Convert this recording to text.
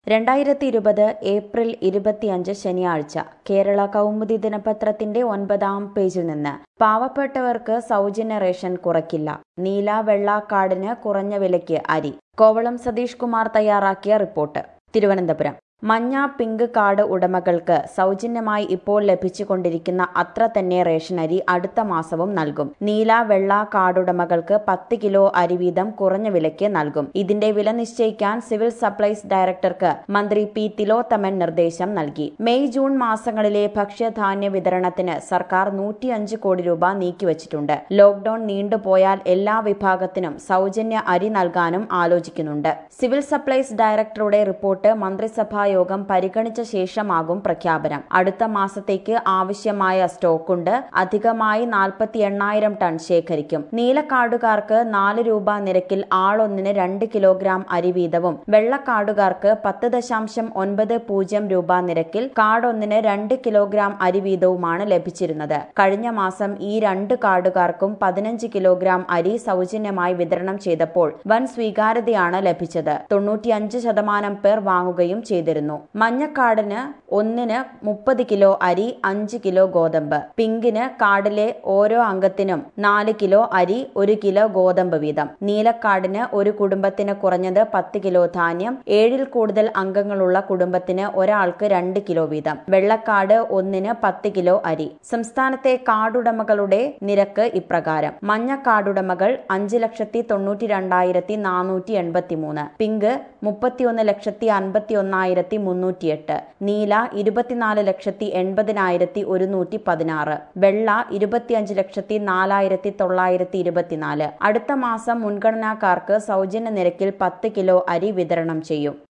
രണ്ടായിരത്തി ഇരുപത് ഏപ്രിൽ ഇരുപത്തിയഞ്ച് ശനിയാഴ്ച കേരള കൗമുദി ദിനപത്രത്തിന്റെ ഒൻപതാം പേജിൽ നിന്ന് പാവപ്പെട്ടവർക്ക് സൗജന്യ റേഷൻ കുറയ്ക്കില്ല നീല വെള്ള കാർഡിന് കുറഞ്ഞ വിലയ്ക്ക് അരി കോവളം സതീഷ് കുമാർ തയ്യാറാക്കിയ റിപ്പോർട്ട് തിരുവനന്തപുരം മഞ്ഞ പിങ്ക് കാർഡ് ഉടമകൾക്ക് സൗജന്യമായി ഇപ്പോൾ ലഭിച്ചുകൊണ്ടിരിക്കുന്ന അത്ര തന്നെ റേഷൻ അരി അടുത്ത മാസവും നൽകും നീല വെള്ള കാർഡുടമകൾക്ക് പത്ത് കിലോ അരി വീതം കുറഞ്ഞ വിലയ്ക്ക് നൽകും ഇതിന്റെ വില നിശ്ചയിക്കാൻ സിവിൽ സപ്ലൈസ് ഡയറക്ടർക്ക് മന്ത്രി പി തിലോത്തമൻ നിർദ്ദേശം നൽകി മെയ് ജൂൺ മാസങ്ങളിലെ ഭക്ഷ്യധാന്യ വിതരണത്തിന് സർക്കാർ നൂറ്റിയഞ്ച് കോടി രൂപ നീക്കിവച്ചിട്ടുണ്ട് ലോക്ഡൌൺ നീണ്ടുപോയാൽ എല്ലാ വിഭാഗത്തിനും സൗജന്യ അരി നൽകാനും ആലോചിക്കുന്നുണ്ട് സിവിൽ സപ്ലൈസ് ഡയറക്ടറുടെ റിപ്പോർട്ട് മന്ത്രിസഭാ യോഗം പരിഗണിച്ച ശേഷമാകും പ്രഖ്യാപനം അടുത്ത മാസത്തേക്ക് ആവശ്യമായ സ്റ്റോക്കുണ്ട് അധികമായി നാൽപ്പത്തി എണ്ണായിരം ടൺ ശേഖരിക്കും നീലക്കാർഡുകാർക്ക് നാല് രൂപ നിരക്കിൽ ആളൊന്നിന് രണ്ട് കിലോഗ്രാം അരി വീതവും വെള്ളക്കാർഡുകാർക്ക് പത്ത് ദശാംശം ഒൻപത് പൂജ്യം രൂപ നിരക്കിൽ കാർഡ് ഒന്നിന് രണ്ട് കിലോഗ്രാം അരി വീതവുമാണ് ലഭിച്ചിരുന്നത് കഴിഞ്ഞ മാസം ഈ രണ്ട് കാർഡുകാർക്കും പതിനഞ്ച് കിലോഗ്രാം അരി സൗജന്യമായി വിതരണം ചെയ്തപ്പോൾ വൻ സ്വീകാര്യതയാണ് ലഭിച്ചത് തൊണ്ണൂറ്റിയഞ്ച് ശതമാനം പേർ വാങ്ങുകയും ചെയ്തിരുന്നു മഞ്ഞക്കാർഡിന് ഒന്നിന് മുപ്പത് കിലോ അരി അഞ്ച് കിലോ ഗോതമ്പ് പിങ്കിന് കാർഡിലെ ഓരോ അംഗത്തിനും നാല് കിലോ അരി ഒരു കിലോ ഗോതമ്പ് വീതം നീലക്കാർഡിന് ഒരു കുടുംബത്തിന് കുറഞ്ഞത് പത്ത് കിലോ ധാന്യം ഏഴിൽ കൂടുതൽ അംഗങ്ങളുള്ള കുടുംബത്തിന് ഒരാൾക്ക് രണ്ട് കിലോ വീതം വെള്ളക്കാർഡ് ഒന്നിന് പത്ത് കിലോ അരി സംസ്ഥാനത്തെ കാർഡുടമകളുടെ നിരക്ക് ഇപ്രകാരം മഞ്ഞ കാർഡുടമകൾ അഞ്ച് ലക്ഷത്തി തൊണ്ണൂറ്റി രണ്ടായിരത്തി നാനൂറ്റി എൺപത്തി മൂന്ന് പിങ്ക് മുപ്പത്തിയൊന്ന് ലക്ഷത്തി അൻപത്തി ഒന്നായിരത്തി മുന്നൂറ്റിയെട്ട് നീല ഇരുപത്തിനാല് ലക്ഷത്തി എൺപതിനായിരത്തി ഒരുന്നൂറ്റി പതിനാറ് വെള്ള ഇരുപത്തിയഞ്ച് ലക്ഷത്തി നാലായിരത്തി തൊള്ളായിരത്തി ഇരുപത്തിനാല് അടുത്ത മാസം മുൻഗണനാക്കാർക്ക് സൗജന്യ നിരക്കിൽ പത്ത് കിലോ അരി വിതരണം ചെയ്യും